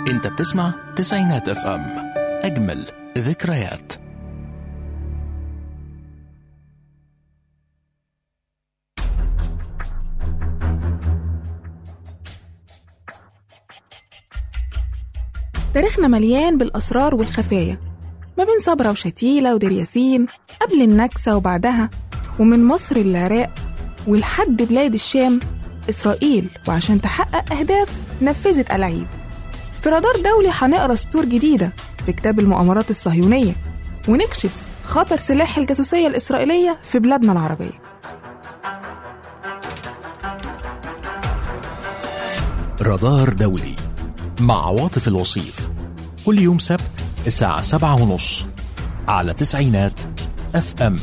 انت بتسمع تسعينات اف ام اجمل ذكريات تاريخنا مليان بالأسرار والخفايا ما بين صبرا وشتيلة ودير ياسين قبل النكسة وبعدها ومن مصر للعراق ولحد بلاد الشام إسرائيل وعشان تحقق أهداف نفذت ألاعيب في رادار دولي هنقرا سطور جديدة في كتاب المؤامرات الصهيونية ونكشف خطر سلاح الجاسوسية الإسرائيلية في بلادنا العربية رادار دولي مع عواطف الوصيف كل يوم سبت الساعة سبعة ونص على تسعينات اف ام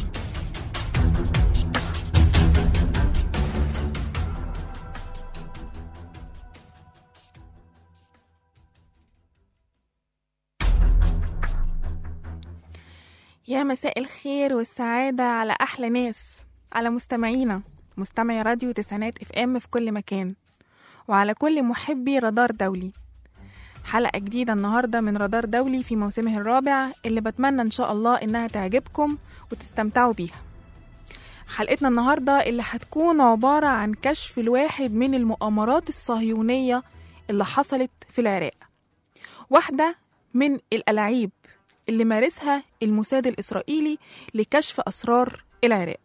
يا مساء الخير والسعادة على أحلى ناس على مستمعينا مستمعي راديو تسعينات اف ام في كل مكان وعلى كل محبي رادار دولي حلقة جديدة النهاردة من رادار دولي في موسمه الرابع اللي بتمنى إن شاء الله إنها تعجبكم وتستمتعوا بيها حلقتنا النهاردة اللي هتكون عبارة عن كشف الواحد من المؤامرات الصهيونية اللي حصلت في العراق واحدة من الألاعيب اللي مارسها الموساد الإسرائيلي لكشف أسرار العراق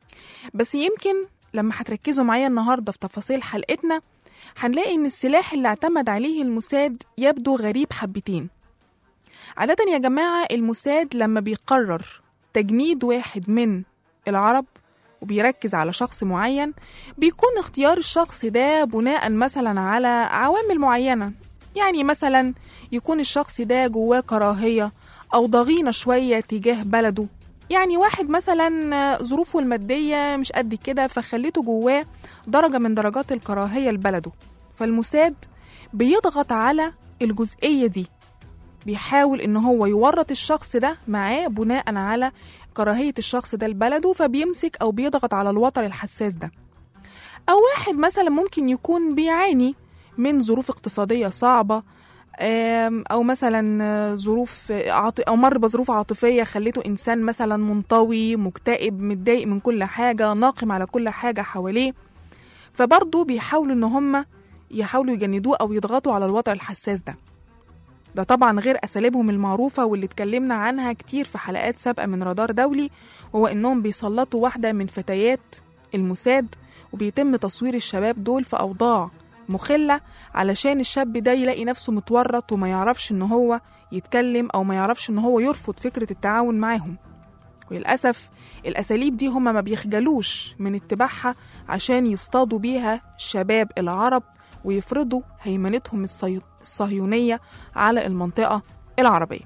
بس يمكن لما هتركزوا معايا النهاردة في تفاصيل حلقتنا هنلاقي إن السلاح اللي اعتمد عليه الموساد يبدو غريب حبتين عادة يا جماعة الموساد لما بيقرر تجنيد واحد من العرب وبيركز على شخص معين بيكون اختيار الشخص ده بناء مثلا على عوامل معينة يعني مثلا يكون الشخص ده جواه كراهية أو ضغينة شوية تجاه بلده يعني واحد مثلا ظروفه المادية مش قد كده فخليته جواه درجة من درجات الكراهية لبلده فالموساد بيضغط على الجزئية دي بيحاول ان هو يورط الشخص ده معاه بناء على كراهية الشخص ده لبلده فبيمسك او بيضغط على الوتر الحساس ده او واحد مثلا ممكن يكون بيعاني من ظروف اقتصادية صعبة آم، او مثلا آه، ظروف آه، عاط- او مر بظروف عاطفيه خليته انسان مثلا منطوي مكتئب متضايق من كل حاجه ناقم على كل حاجه حواليه فبرضه بيحاولوا ان هم يحاولوا يجندوه او يضغطوا على الوضع الحساس ده ده طبعا غير اساليبهم المعروفه واللي اتكلمنا عنها كتير في حلقات سابقه من رادار دولي وهو انهم بيسلطوا واحده من فتيات الموساد وبيتم تصوير الشباب دول في اوضاع مخله علشان الشاب ده يلاقي نفسه متورط وما يعرفش ان هو يتكلم او ما يعرفش ان هو يرفض فكره التعاون معاهم وللاسف الاساليب دي هما ما بيخجلوش من اتباعها عشان يصطادوا بيها الشباب العرب ويفرضوا هيمنتهم الصي- الصهيونيه على المنطقه العربيه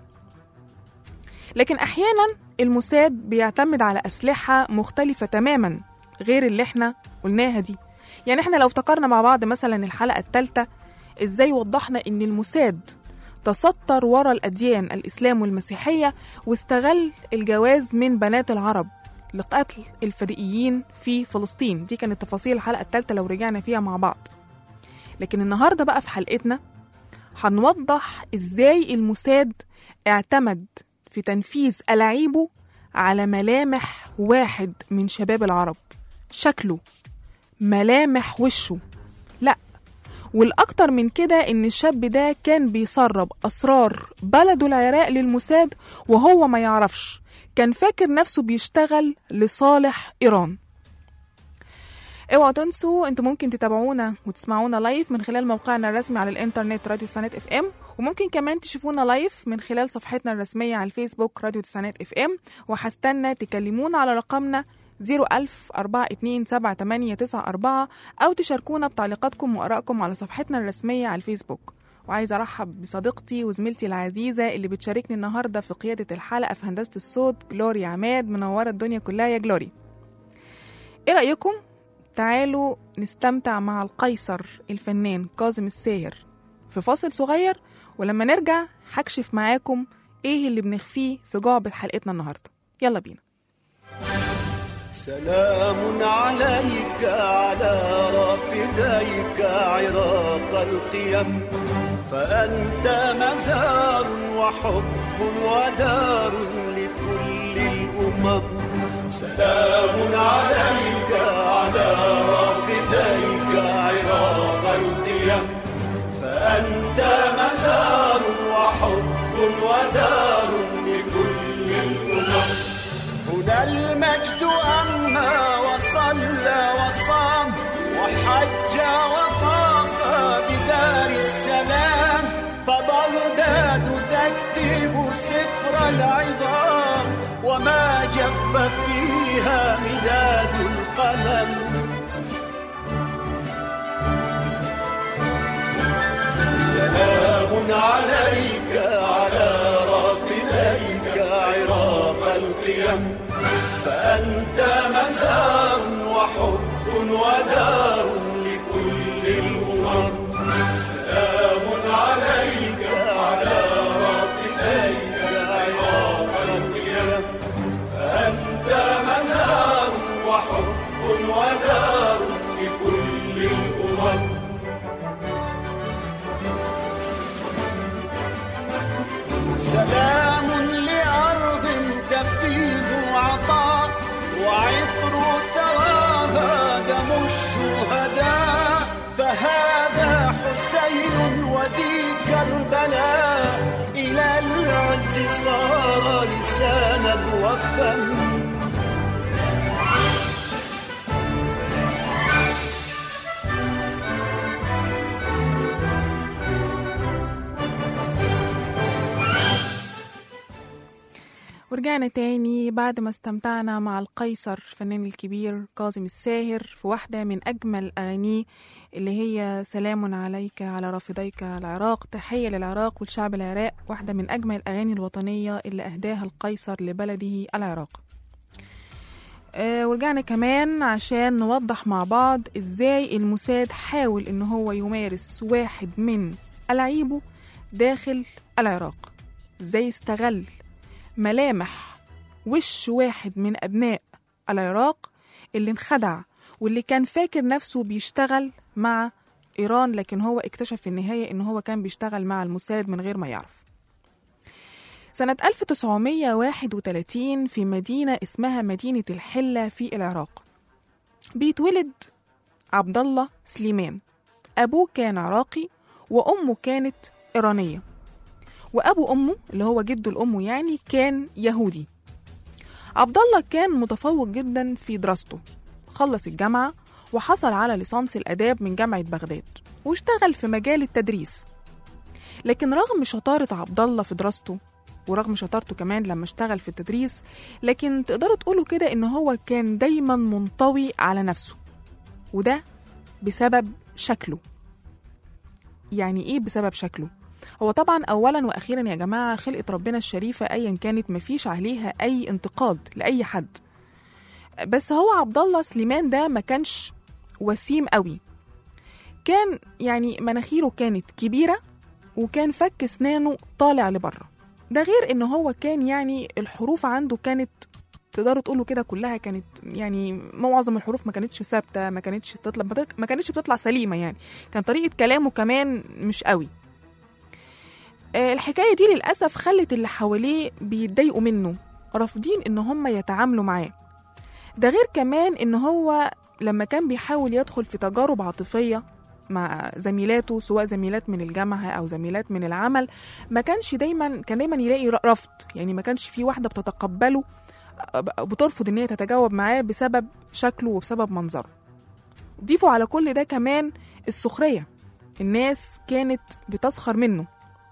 لكن احيانا الموساد بيعتمد على اسلحه مختلفه تماما غير اللي احنا قلناها دي يعني احنا لو افتكرنا مع بعض مثلا الحلقه الثالثه ازاي وضحنا ان الموساد تستر ورا الاديان الاسلام والمسيحيه واستغل الجواز من بنات العرب لقتل الفدائيين في فلسطين دي كانت تفاصيل الحلقه الثالثه لو رجعنا فيها مع بعض لكن النهارده بقى في حلقتنا هنوضح ازاي الموساد اعتمد في تنفيذ ألاعيبه على ملامح واحد من شباب العرب شكله ملامح وشه لا والأكتر من كده إن الشاب ده كان بيسرب أسرار بلده العراق للموساد وهو ما يعرفش كان فاكر نفسه بيشتغل لصالح إيران اوعوا تنسوا انتوا ممكن تتابعونا وتسمعونا لايف من خلال موقعنا الرسمي على الانترنت راديو تسعينات اف ام وممكن كمان تشوفونا لايف من خلال صفحتنا الرسمية على الفيسبوك راديو تسعينات اف ام وهستنى تكلمونا على رقمنا 01000 427 أو تشاركونا بتعليقاتكم وآرائكم على صفحتنا الرسمية على الفيسبوك وعايزة أرحب بصديقتي وزميلتي العزيزة اللي بتشاركني النهاردة في قيادة الحلقة في هندسة الصوت جلوري عماد منورة الدنيا كلها يا جلوري إيه رأيكم؟ تعالوا نستمتع مع القيصر الفنان كاظم الساهر في فاصل صغير ولما نرجع هكشف معاكم ايه اللي بنخفيه في جعبة حلقتنا النهاردة يلا بينا سلام عليك على رافد فديك عراق القيم فأنت مزار وحب ودار لكل الأمم سلام عليك على رافديك عراق القيم فأنت مزار وحب ودار لكل الأمم هنا المجد أما وصلى وصام وحج وطاف بدار السلام فبغداد تكتب سفر العظام وما جف فيها مداد القلم سلام عليك على رافديك عراق القيم فأنت مزار وحب ودار لكل الأمم سلام عليك على رافديك عراق القيم فأنت مزار وحب ودار لكل الأمم سلام لأرض تفيض عطاء وعطر ثراها دم الشهداء فهذا حسين وذي كربلاء إلى العز صار لسانا وفم ورجعنا تاني بعد ما استمتعنا مع القيصر الفنان الكبير كاظم الساهر في واحدة من أجمل أغانيه اللي هي سلام عليك على رافضيك العراق تحية للعراق والشعب العراق واحدة من أجمل الأغاني الوطنية اللي أهداها القيصر لبلده العراق آه ورجعنا كمان عشان نوضح مع بعض ازاي الموساد حاول ان هو يمارس واحد من ألعيبه داخل العراق ازاي استغل ملامح وش واحد من أبناء العراق اللي انخدع واللي كان فاكر نفسه بيشتغل مع إيران لكن هو اكتشف في النهاية إن هو كان بيشتغل مع الموساد من غير ما يعرف سنة 1931 في مدينة اسمها مدينة الحلة في العراق بيتولد عبد الله سليمان أبوه كان عراقي وأمه كانت إيرانية وأبو أمه اللي هو جده لأمه يعني كان يهودي عبد الله كان متفوق جدا في دراسته خلص الجامعة وحصل على ليسانس الآداب من جامعة بغداد واشتغل في مجال التدريس لكن رغم شطارة عبد الله في دراسته ورغم شطارته كمان لما اشتغل في التدريس لكن تقدروا تقولوا كده ان هو كان دايما منطوي على نفسه وده بسبب شكله يعني ايه بسبب شكله هو طبعا اولا واخيرا يا جماعه خلقه ربنا الشريفه ايا كانت مفيش عليها اي انتقاد لاي حد بس هو عبد الله سليمان ده ما كانش وسيم قوي كان يعني مناخيره كانت كبيره وكان فك اسنانه طالع لبره ده غير ان هو كان يعني الحروف عنده كانت تقدروا تقولوا كده كلها كانت يعني معظم الحروف ما كانتش ثابته ما كانتش تطلع ما كانتش بتطلع سليمه يعني كان طريقه كلامه كمان مش قوي آه، الحكايه دي للاسف خلت اللي حواليه بيتضايقوا منه رافضين ان هم يتعاملوا معاه ده غير كمان ان هو لما كان بيحاول يدخل في تجارب عاطفيه مع زميلاته سواء زميلات من الجامعه او زميلات من العمل ما كانش دايما كان دايما يلاقي رفض يعني ما كانش في واحده بتتقبله بترفض ان هي تتجاوب معاه بسبب شكله وبسبب منظره ضيفوا على كل ده كمان السخريه الناس كانت بتسخر منه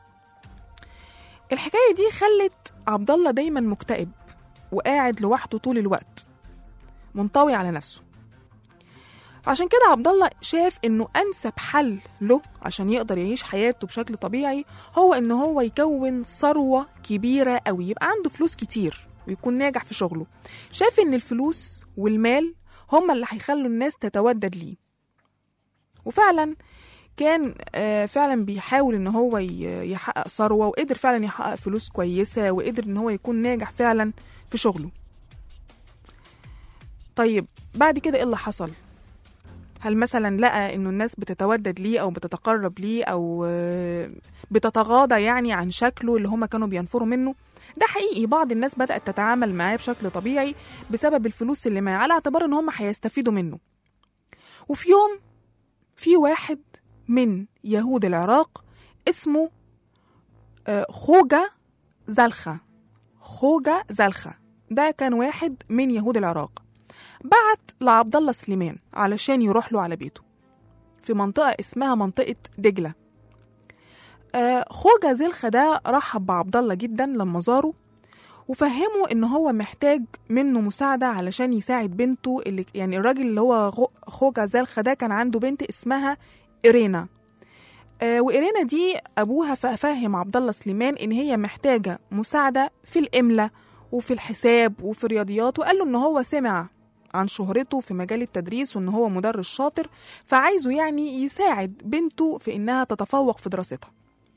الحكايه دي خلت عبد الله دايما مكتئب وقاعد لوحده طول الوقت منطوي على نفسه عشان كده عبد الله شاف انه انسب حل له عشان يقدر يعيش حياته بشكل طبيعي هو ان هو يكون ثروه كبيره قوي يبقى عنده فلوس كتير ويكون ناجح في شغله شاف ان الفلوس والمال هما اللي هيخلوا الناس تتودد ليه وفعلا كان آه، فعلا بيحاول ان هو ي- يحقق ثروه وقدر فعلا يحقق فلوس كويسه وقدر ان هو يكون ناجح فعلا في شغله طيب بعد كده ايه اللي حصل هل مثلا لقى انه الناس بتتودد ليه او بتتقرب ليه او آه، بتتغاضى يعني عن شكله اللي هما كانوا بينفروا منه ده حقيقي بعض الناس بدأت تتعامل معاه بشكل طبيعي بسبب الفلوس اللي معاه على اعتبار ان هم هيستفيدوا منه وفي يوم في واحد من يهود العراق اسمه آه، خوجة زلخة خوجة زلخة ده كان واحد من يهود العراق بعت لعبد الله سليمان علشان يروح له على بيته في منطقة اسمها منطقة دجلة آه، خوجة زلخة ده رحب بعبد الله جدا لما زاره وفهمه ان هو محتاج منه مساعدة علشان يساعد بنته اللي يعني الراجل اللي هو غو- خوجة زلخة ده كان عنده بنت اسمها إيرينا آه، وإيرينا دي أبوها فهم عبد الله سليمان إن هي محتاجة مساعدة في الإملة وفي الحساب وفي الرياضيات وقال له إن هو سمع عن شهرته في مجال التدريس وإن هو مدرس شاطر فعايزه يعني يساعد بنته في إنها تتفوق في دراستها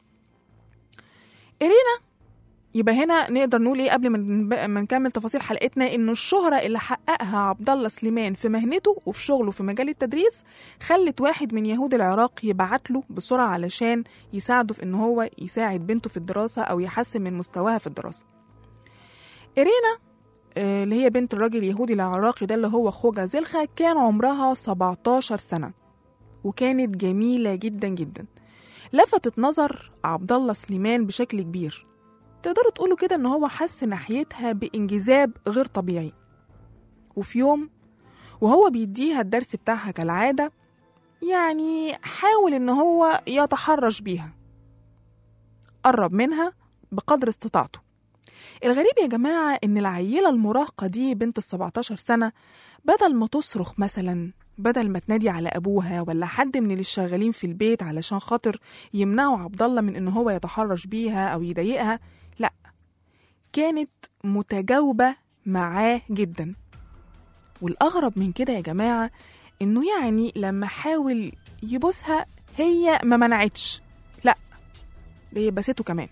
إيرينا يبقى هنا نقدر نقول ايه قبل ما نب- ما نكمل تفاصيل حلقتنا انه الشهرة اللي حققها عبد الله سليمان في مهنته وفي شغله في مجال التدريس خلت واحد من يهود العراق يبعت له بسرعة علشان يساعده في ان هو يساعد بنته في الدراسة او يحسن من مستواها في الدراسة إيرينا آه، اللي هي بنت الراجل اليهودي العراقي ده اللي هو خوجة زلخة كان عمرها 17 سنة وكانت جميلة جدا جدا لفتت نظر عبد الله سليمان بشكل كبير تقدروا تقولوا كده ان هو حس ناحيتها بانجذاب غير طبيعي وفي يوم وهو بيديها الدرس بتاعها كالعادة يعني حاول ان هو يتحرش بيها قرب منها بقدر استطاعته الغريب يا جماعة إن العيلة المراهقة دي بنت السبعتاشر سنة بدل ما تصرخ مثلا بدل ما تنادي على أبوها ولا حد من اللي شغالين في البيت علشان خاطر يمنعوا عبد الله من إن هو يتحرش بيها أو يضايقها لأ كانت متجاوبة معاه جدا والأغرب من كده يا جماعة إنه يعني لما حاول يبوسها هي ما منعتش لأ ده هي بسته كمان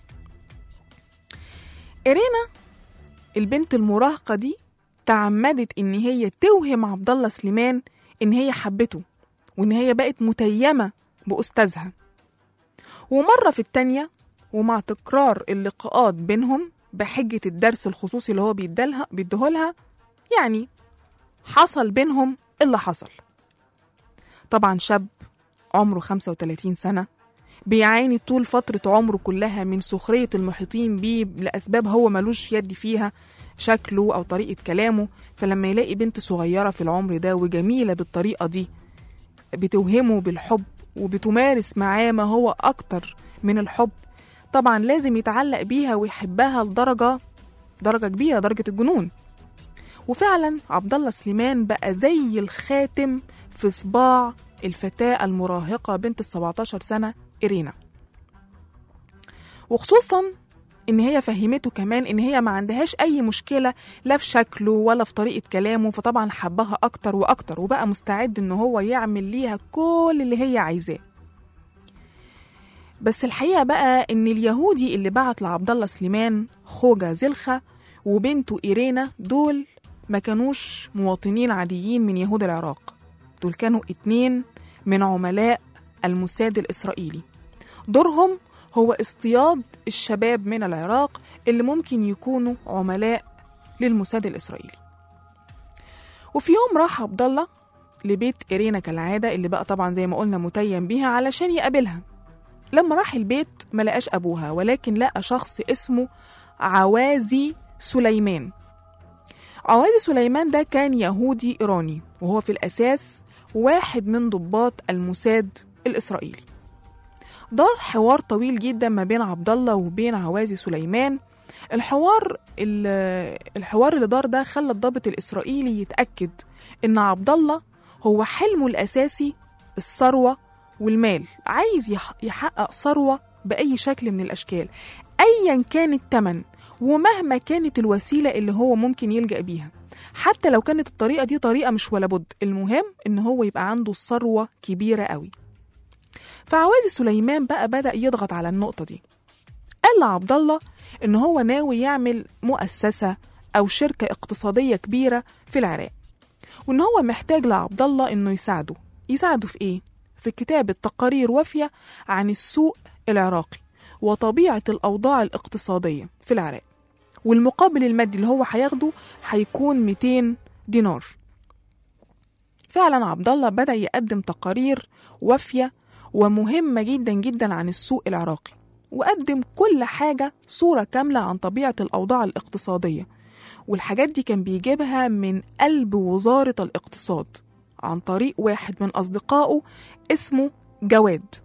إيرينا البنت المراهقة دي تعمدت إن هي توهم عبد الله سليمان إن هي حبته وإن هي بقت متيمة بأستاذها ومرة في التانية ومع تكرار اللقاءات بينهم بحجة الدرس الخصوصي اللي هو بيدالها بيديهولها يعني حصل بينهم اللي حصل طبعا شاب عمره 35 سنة بيعاني طول فترة عمره كلها من سخرية المحيطين بيه لأسباب هو ملوش يد فيها شكله أو طريقة كلامه فلما يلاقي بنت صغيرة في العمر ده وجميلة بالطريقة دي بتوهمه بالحب وبتمارس معاه ما هو أكتر من الحب طبعا لازم يتعلق بيها ويحبها لدرجة درجة كبيرة درجة الجنون وفعلا عبد الله سليمان بقى زي الخاتم في صباع الفتاة المراهقة بنت ال 17 سنة إيرينا وخصوصا إن هي فهمته كمان إن هي ما عندهاش أي مشكلة لا في شكله ولا في طريقة كلامه فطبعا حبها أكتر وأكتر وبقى مستعد إن هو يعمل ليها كل اللي هي عايزاه بس الحقيقة بقى إن اليهودي اللي بعت لعبد الله سليمان خوجة زلخة وبنته إيرينا دول ما كانوش مواطنين عاديين من يهود العراق دول كانوا اتنين من عملاء الموساد الإسرائيلي دورهم هو اصطياد الشباب من العراق اللي ممكن يكونوا عملاء للموساد الإسرائيلي وفي يوم راح عبد الله لبيت إيرينا كالعادة اللي بقى طبعا زي ما قلنا متيم بيها علشان يقابلها لما راح البيت ما لقاش أبوها ولكن لقى شخص اسمه عوازي سليمان عوازي سليمان ده كان يهودي إيراني وهو في الأساس واحد من ضباط الموساد الإسرائيلي دار حوار طويل جدا ما بين عبد الله وبين عوازي سليمان الحوار ال- الحوار اللي دار ده خلى الضابط الإسرائيلي يتأكد إن عبد الله هو حلمه الأساسي الثروة والمال عايز يح- يحقق ثروة بأي شكل من الأشكال أيا كان التمن ومهما كانت الوسيلة اللي هو ممكن يلجأ بيها حتى لو كانت الطريقة دي طريقة مش ولا بد المهم إن هو يبقى عنده ثروة كبيرة قوي فعوازي سليمان بقى بدأ يضغط على النقطة دي قال لعبد الله إن هو ناوي يعمل مؤسسة أو شركة اقتصادية كبيرة في العراق وإن هو محتاج لعبد الله إنه يساعده يساعده في إيه؟ في كتابة تقارير وافية عن السوق العراقي وطبيعة الأوضاع الاقتصادية في العراق والمقابل المادي اللي هو هياخده هيكون 200 دينار فعلا عبد الله بدأ يقدم تقارير وافية ومهمة جدا جدا عن السوق العراقي وقدم كل حاجة صورة كاملة عن طبيعة الأوضاع الاقتصادية والحاجات دي كان بيجيبها من قلب وزارة الاقتصاد عن طريق واحد من أصدقائه اسمه جواد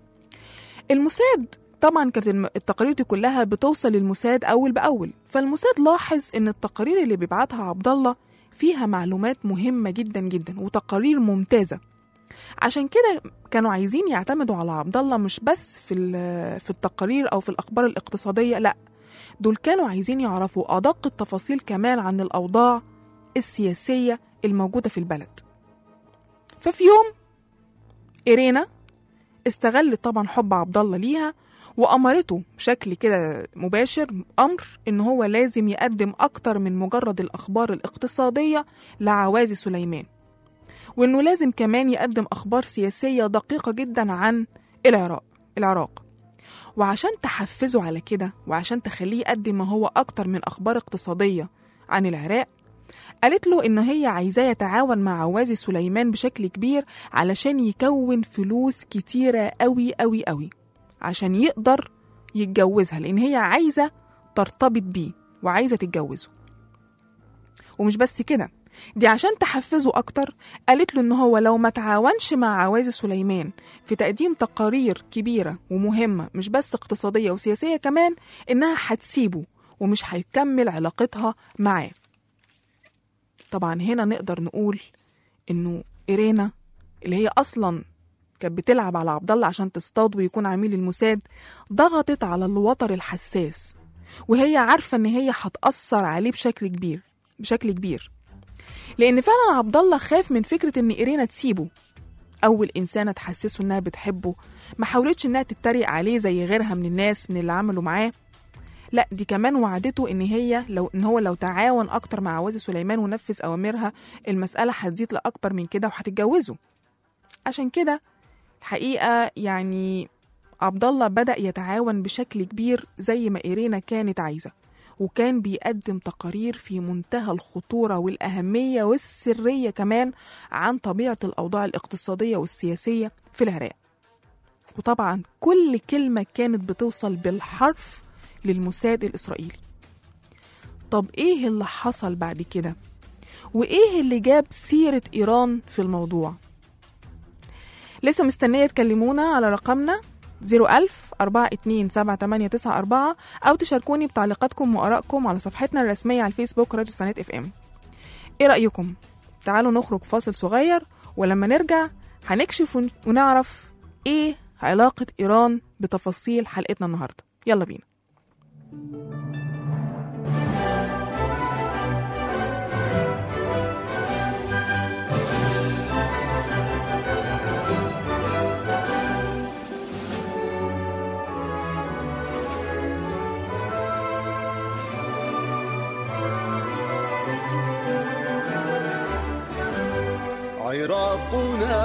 الموساد طبعا كانت الم- التقارير دي كلها بتوصل للموساد أول بأول فالموساد لاحظ إن التقارير اللي بيبعتها عبد الله فيها معلومات مهمة جدا جدا وتقارير ممتازة عشان كده كانوا عايزين يعتمدوا على عبد الله مش بس في ال- في التقارير او في الاخبار الاقتصاديه لا دول كانوا عايزين يعرفوا ادق التفاصيل كمان عن الاوضاع السياسيه الموجوده في البلد ففي يوم إيرينا استغلت طبعا حب عبد الله ليها وأمرته بشكل كده مباشر أمر إن هو لازم يقدم أكتر من مجرد الأخبار الاقتصادية لعوازي سليمان وإنه لازم كمان يقدم أخبار سياسية دقيقة جدا عن العراق العراق وعشان تحفزه على كده وعشان تخليه يقدم ما هو أكتر من أخبار اقتصادية عن العراق قالت له إن هي عايزاه يتعاون مع عوازي سليمان بشكل كبير علشان يكون فلوس كتيرة أوي أوي أوي عشان يقدر يتجوزها لأن هي عايزة ترتبط بيه وعايزة تتجوزه ومش بس كده دي عشان تحفزه أكتر قالت له إن هو لو ما تعاونش مع عوازي سليمان في تقديم تقارير كبيرة ومهمة مش بس اقتصادية وسياسية كمان إنها هتسيبه ومش هيكمل علاقتها معاه طبعا هنا نقدر نقول إنه إيرينا اللي هي أصلا كانت بتلعب على عبد الله عشان تصطاد ويكون عميل الموساد ضغطت على الوتر الحساس وهي عارفة إن هي هتأثر عليه بشكل كبير بشكل كبير لأن فعلا عبد الله خاف من فكرة إن إيرينا تسيبه أول إنسانة تحسسه إنها بتحبه ما حاولتش إنها تتريق عليه زي غيرها من الناس من اللي عملوا معاه لا دي كمان وعدته إن هي لو إن هو لو تعاون أكتر مع عوازي سليمان ونفذ أوامرها المسألة هتزيد لأكبر من كده وهتتجوزه عشان كده الحقيقة يعني عبد الله بدأ يتعاون بشكل كبير زي ما إيرينا كانت عايزة وكان بيقدم تقارير في منتهى الخطورة والأهمية والسرية كمان عن طبيعة الأوضاع الاقتصادية والسياسية في العراق وطبعا كل كلمة كانت بتوصل بالحرف للموساد الإسرائيلي طب إيه اللي حصل بعد كده؟ وإيه اللي جاب سيرة إيران في الموضوع؟ لسه مستنية تكلمونا على رقمنا 01000 427 أو تشاركوني بتعليقاتكم وآرائكم على صفحتنا الرسمية على الفيسبوك راديو سنات اف ام ايه رأيكم؟ تعالوا نخرج فاصل صغير ولما نرجع هنكشف ون- ونعرف ايه علاقة إيران بتفاصيل حلقتنا النهاردة يلا بينا عراقنا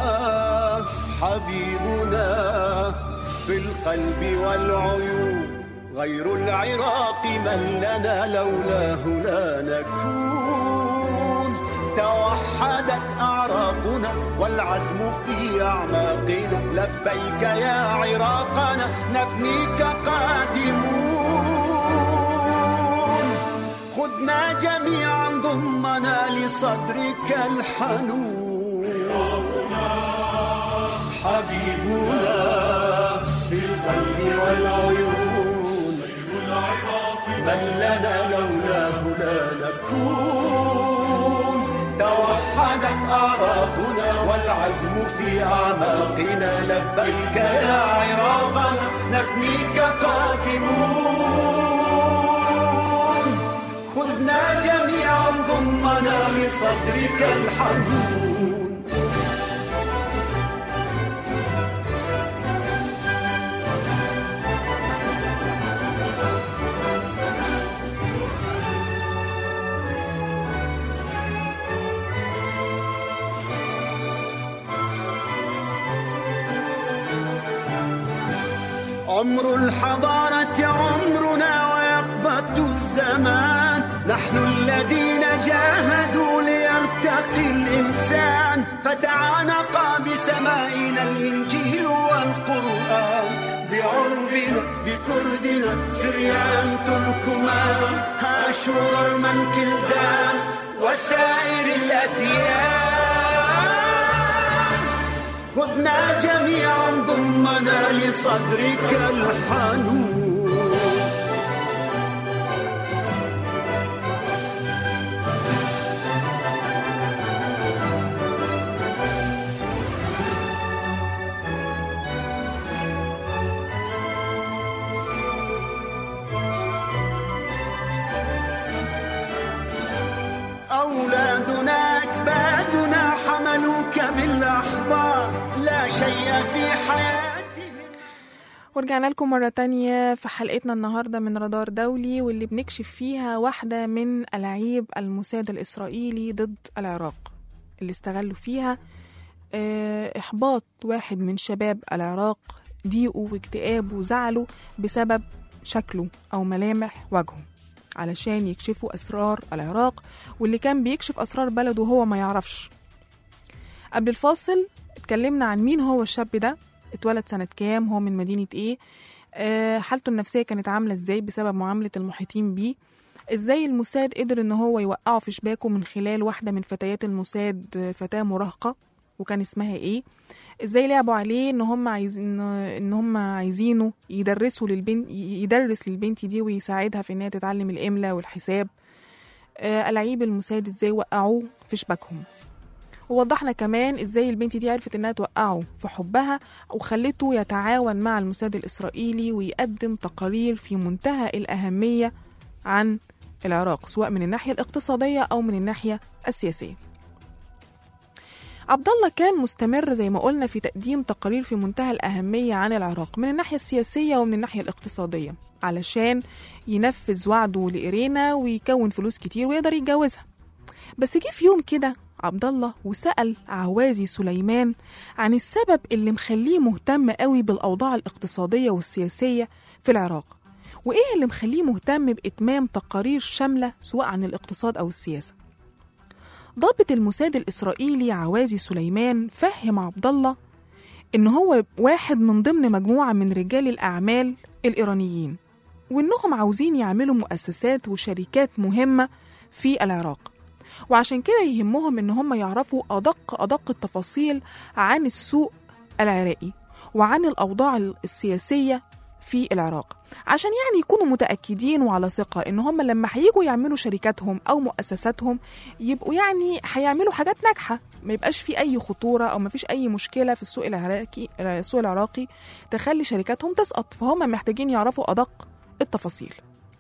حبيبنا في القلب والعيون غير العراق من لنا لولاه لا نكون توحدت أعراقنا والعزم في أعماقنا لبيك يا عراقنا نبنيك قادمون خذنا جميعا ضمنا لصدرك الحنون حبيبنا في القلب والعيون من لنا لولاه لا نكون توحدت أعراضنا والعزم في أعماقنا لبيك يا عراقنا نبنيك قادمون خذنا جميعا ضمنا لصدرك الحنون عمر الحضارة عمرنا ويقبض الزمان نحن الذين جاهدوا ليرتقي الإنسان فتعانق بسمائنا الإنجيل والقرآن بعربنا بكردنا سريان تركمان هاشور من كلدان وسائر الأديان خذنا جميعا ضمنا لصدرك الحنون أولادنا أكبادنا حملوك بالأحضان لا شيء في حياتهم ورجعنا لكم مرة تانية في حلقتنا النهاردة من رادار دولي واللي بنكشف فيها واحدة من ألاعيب الموساد الإسرائيلي ضد العراق اللي استغلوا فيها آه، إحباط واحد من شباب العراق ضيقه واكتئابه وزعله بسبب شكله أو ملامح وجهه علشان يكشفوا أسرار العراق واللي كان بيكشف أسرار بلده هو ما يعرفش قبل الفاصل اتكلمنا عن مين هو الشاب ده اتولد سنة كام هو من مدينة ايه آه حالته النفسية كانت عاملة ازاي بسبب معاملة المحيطين بيه ازاي الموساد قدر ان هو يوقعه في شباكه من خلال واحدة من فتيات الموساد آه، فتاة مراهقة وكان اسمها ايه ازاي لعبوا عليه ان هم عايزين ان هم عايزينه يدرسوا للبنت يدرس للبنت دي ويساعدها في انها تتعلم الاملاء والحساب آه، ألاعيب الموساد ازاي وقعوه في شباكهم ووضحنا كمان ازاي البنت دي عرفت انها توقعه في حبها وخلته يتعاون مع الموساد الاسرائيلي ويقدم تقارير في منتهى الاهميه عن العراق سواء من الناحيه الاقتصاديه او من الناحيه السياسيه عبد الله كان مستمر زي ما قلنا في تقديم تقارير في منتهى الأهمية عن العراق من الناحية السياسية ومن الناحية الاقتصادية علشان ينفذ وعده لإيرينا ويكون فلوس كتير ويقدر يتجوزها بس جه في يوم كده عبد الله وسأل عوازي سليمان عن السبب اللي مخليه مهتم قوي بالأوضاع الاقتصادية والسياسية في العراق وإيه اللي مخليه مهتم بإتمام تقارير شاملة سواء عن الاقتصاد أو السياسة ضابط الموساد الإسرائيلي عوازي سليمان فهم عبد الله إن هو واحد من ضمن مجموعة من رجال الأعمال الإيرانيين وإنهم عاوزين يعملوا مؤسسات وشركات مهمة في العراق وعشان كده يهمهم إن هم يعرفوا أدق أدق التفاصيل عن السوق العراقي وعن الأوضاع السياسية في العراق عشان يعني يكونوا متأكدين وعلى ثقة إن هم لما هيجوا يعملوا شركاتهم أو مؤسساتهم يبقوا يعني هيعملوا حاجات ناجحة ما يبقاش في أي خطورة أو ما فيش أي مشكلة في السوق العراقي السوق العراقي تخلي شركاتهم تسقط فهم محتاجين يعرفوا أدق التفاصيل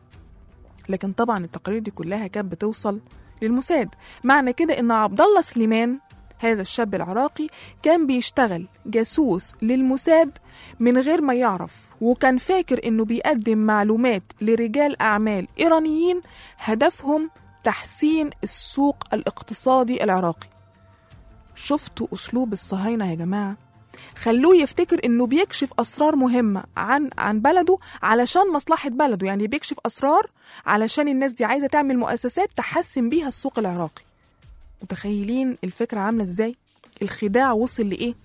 لكن طبعا التقارير دي كلها كانت بتوصل للموساد معنى كده ان عبد الله سليمان هذا الشاب العراقي كان بيشتغل جاسوس للموساد من غير ما يعرف وكان فاكر انه بيقدم معلومات لرجال اعمال ايرانيين هدفهم تحسين السوق الاقتصادي العراقي شفتوا اسلوب الصهاينه يا جماعه خلوه يفتكر انه بيكشف اسرار مهمه عن عن بلده علشان مصلحه بلده يعني بيكشف اسرار علشان الناس دي عايزه تعمل مؤسسات تحسن بيها السوق العراقي متخيلين الفكره عامله ازاي الخداع وصل لايه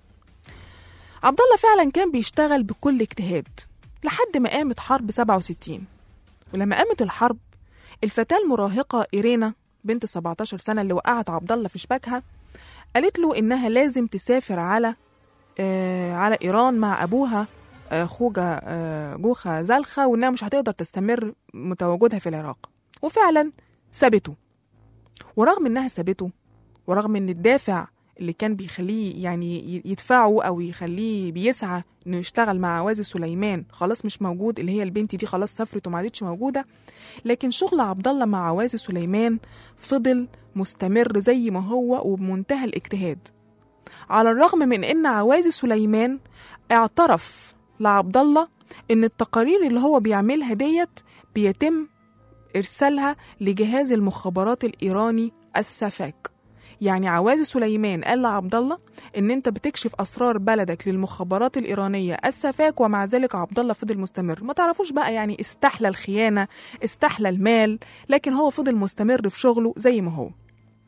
عبد الله فعلا كان بيشتغل بكل اجتهاد لحد ما قامت حرب 67 ولما قامت الحرب الفتاة المراهقة إيرينا بنت 17 سنة اللي وقعت عبد الله في شباكها قالت له إنها لازم تسافر على آه على إيران مع أبوها آه خوجة آه جوخة زلخة وإنها مش هتقدر تستمر متواجدها في العراق وفعلا سابته ورغم إنها سابته ورغم إن الدافع اللي كان بيخليه يعني يدفعه او يخليه بيسعى انه يشتغل مع عوازي سليمان خلاص مش موجود اللي هي البنت دي خلاص سافرت وما عادتش موجوده لكن شغل عبد الله مع عوازي سليمان فضل مستمر زي ما هو وبمنتهى الاجتهاد على الرغم من ان عوازي سليمان اعترف لعبد الله ان التقارير اللي هو بيعملها ديت بيتم ارسالها لجهاز المخابرات الايراني السفاك يعني عوازي سليمان قال لعبد الله ان انت بتكشف اسرار بلدك للمخابرات الايرانيه السفاك ومع ذلك عبد الله فضل مستمر ما تعرفوش بقى يعني استحلى الخيانه استحلى المال لكن هو فضل مستمر في شغله زي ما هو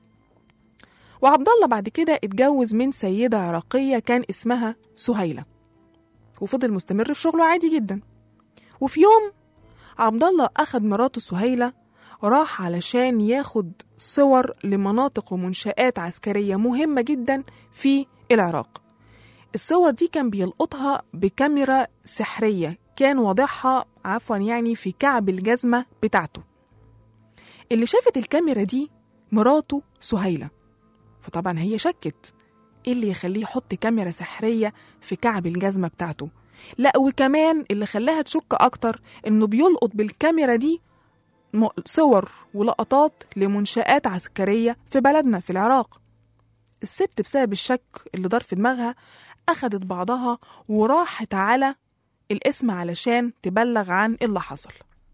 وعبد الله بعد كده اتجوز من سيده عراقيه كان اسمها سهيله وفضل مستمر في شغله عادي جدا وفي يوم عبد الله اخد مراته سهيله راح علشان ياخد صور لمناطق ومنشآت عسكرية مهمة جدا في العراق الصور دي كان بيلقطها بكاميرا سحرية كان واضعها عفوا يعني في كعب الجزمة بتاعته اللي شافت الكاميرا دي مراته سهيلة فطبعا هي شكت ايه اللي يخليه يحط كاميرا سحرية في كعب الجزمة بتاعته لا وكمان اللي خلاها تشك اكتر انه بيلقط بالكاميرا دي م- صور ولقطات لمنشآت عسكرية في بلدنا في العراق الست بسبب الشك اللي دار في دماغها أخدت بعضها وراحت على الاسم علشان تبلغ عن اللي حصل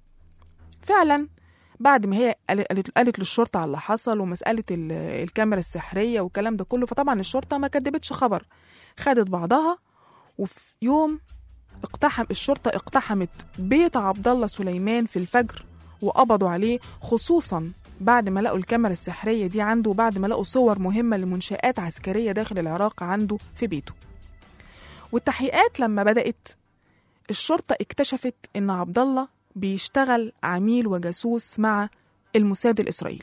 فعلا بعد ما هي قال- قالت, قالت للشرطة على اللي حصل ومسألة ال- الكاميرا السحرية والكلام ده كله فطبعا الشرطة ما كدبتش خبر خدت بعضها وفي يوم اقتحم الشرطة اقتحمت بيت عبد الله سليمان في الفجر وقبضوا عليه خصوصا بعد ما لقوا الكاميرا السحرية دي عنده وبعد ما لقوا صور مهمة لمنشآت عسكرية داخل العراق عنده في بيته والتحقيقات لما بدأت الشرطة اكتشفت إن عبد الله بيشتغل عميل وجاسوس مع الموساد الإسرائيلي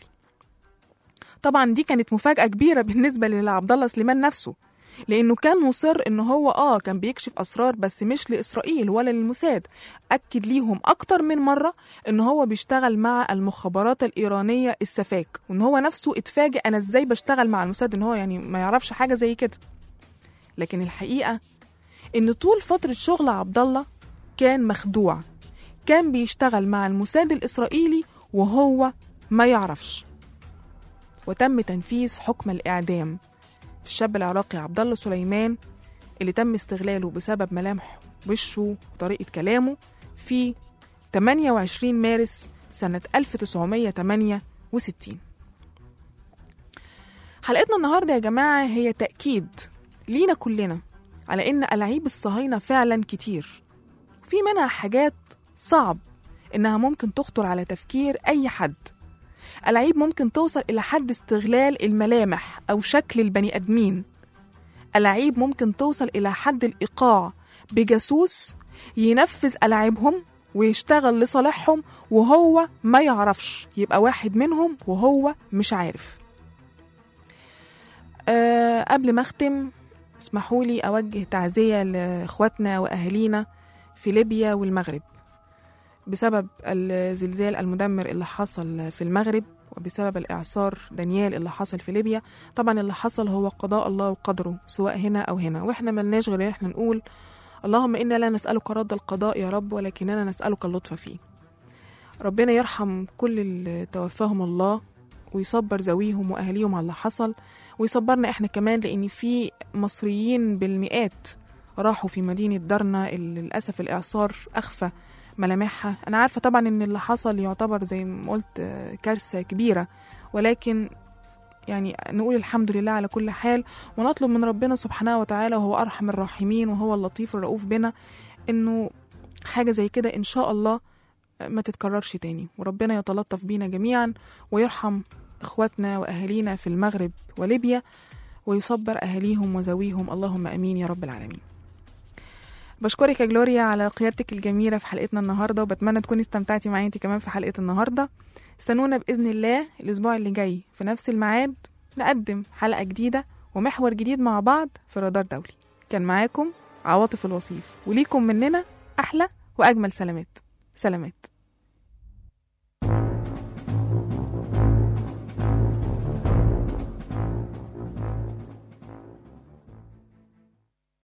طبعا دي كانت مفاجأة كبيرة بالنسبة لعبد الله سليمان نفسه لانه كان مصر ان هو اه كان بيكشف اسرار بس مش لاسرائيل ولا للموساد اكد ليهم اكتر من مره ان هو بيشتغل مع المخابرات الايرانيه السفاك وان هو نفسه اتفاجئ انا ازاي بشتغل مع الموساد ان هو يعني ما يعرفش حاجه زي كده لكن الحقيقه ان طول فتره شغل عبد الله كان مخدوع كان بيشتغل مع الموساد الاسرائيلي وهو ما يعرفش وتم تنفيذ حكم الاعدام في الشاب العراقي عبد الله سليمان اللي تم استغلاله بسبب ملامح وشه وطريقة كلامه في 28 مارس سنة 1968 حلقتنا النهاردة يا جماعة هي تأكيد لينا كلنا على إن ألاعيب الصهاينة فعلا كتير في منها حاجات صعب إنها ممكن تخطر على تفكير أي حد ألاعيب ممكن توصل إلى حد استغلال الملامح أو شكل البني آدمين ألاعيب ممكن توصل إلى حد الإيقاع بجاسوس ينفذ ألاعيبهم ويشتغل لصالحهم وهو ما يعرفش يبقى واحد منهم وهو مش عارف أه قبل ما أختم اسمحوا لي أوجه تعزية لإخواتنا وأهالينا في ليبيا والمغرب بسبب الزلزال المدمر اللي حصل في المغرب وبسبب الإعصار دانيال اللي حصل في ليبيا طبعا اللي حصل هو قضاء الله وقدره سواء هنا أو هنا وإحنا ملناش غير إن إحنا نقول اللهم إنا لا نسألك رد القضاء يا رب ولكننا نسألك اللطف فيه ربنا يرحم كل اللي توفاهم الله ويصبر ذويهم وأهليهم على اللي حصل ويصبرنا إحنا كمان لأن في مصريين بالمئات راحوا في مدينة درنا اللي للأسف الإعصار أخفى ملامحها أنا عارفة طبعا إن اللي حصل يعتبر زي ما قلت آه، كارثة كبيرة ولكن يعني نقول الحمد لله على كل حال ونطلب من ربنا سبحانه وتعالى وهو أرحم الراحمين وهو اللطيف الرؤوف بنا إنه حاجة زي كده إن شاء الله ما تتكررش تاني وربنا يتلطف بينا جميعا ويرحم إخواتنا وأهالينا في المغرب وليبيا ويصبر أهاليهم وذويهم اللهم أمين يا رب العالمين بشكرك يا جلوريا على قيادتك الجميلة في حلقتنا النهاردة وبتمنى تكوني استمتعتي معايا انت كمان في حلقة النهاردة استنونا بإذن الله الأسبوع اللي جاي في نفس الميعاد نقدم حلقة جديدة ومحور جديد مع بعض في رادار دولي كان معاكم عواطف الوصيف وليكم مننا أحلى وأجمل سلامات سلامات